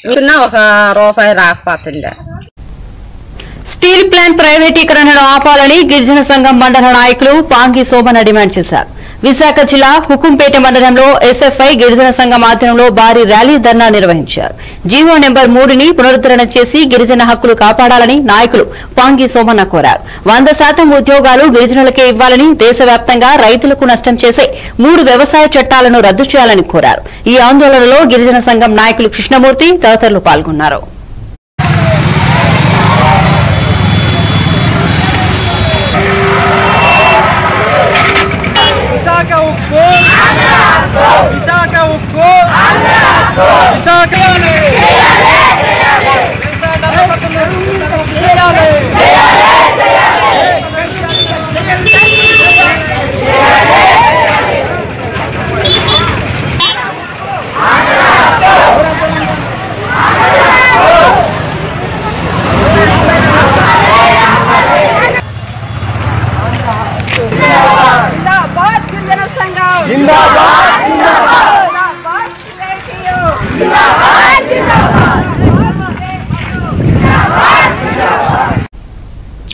ఇస్తున్నా ఒక రూపాయి రాకపోతుండే స్టీల్ ప్లాంట్ ప్రైవేటీకరణను ఆపాలని గిరిజన సంఘం మండల నాయకులు పాంగి శోభన డిమాండ్ చేశారు విశాఖ జిల్లా హుకుంపేట మండలంలో ఎస్ఎఫ్ఐ గిరిజన సంఘం ఆధ్వర్యంలో భారీ ర్యాలీ ధర్నా నిర్వహించారు జీవో నెంబర్ మూడుని పునరుద్దరణ చేసి గిరిజన హక్కులు కాపాడాలని నాయకులు పాంగి సోమన్న కోరారు వంద శాతం ఉద్యోగాలు గిరిజనులకే ఇవ్వాలని దేశవ్యాప్తంగా రైతులకు నష్టం చేసే మూడు వ్యవసాయ చట్టాలను రద్దు చేయాలని కోరారు ఈ ఆందోళనలో గిరిజన సంఘం నాయకులు కృష్ణమూర్తి తదితరులు పాల్గొన్నారు విశాఖ ఉక్కు విశాఖ ఉక్కు విశాఖ जिंदाबाद गिरिजन संघम జిందాబాద్ जिंदाबाद जिंदाबाद जिंदाबाद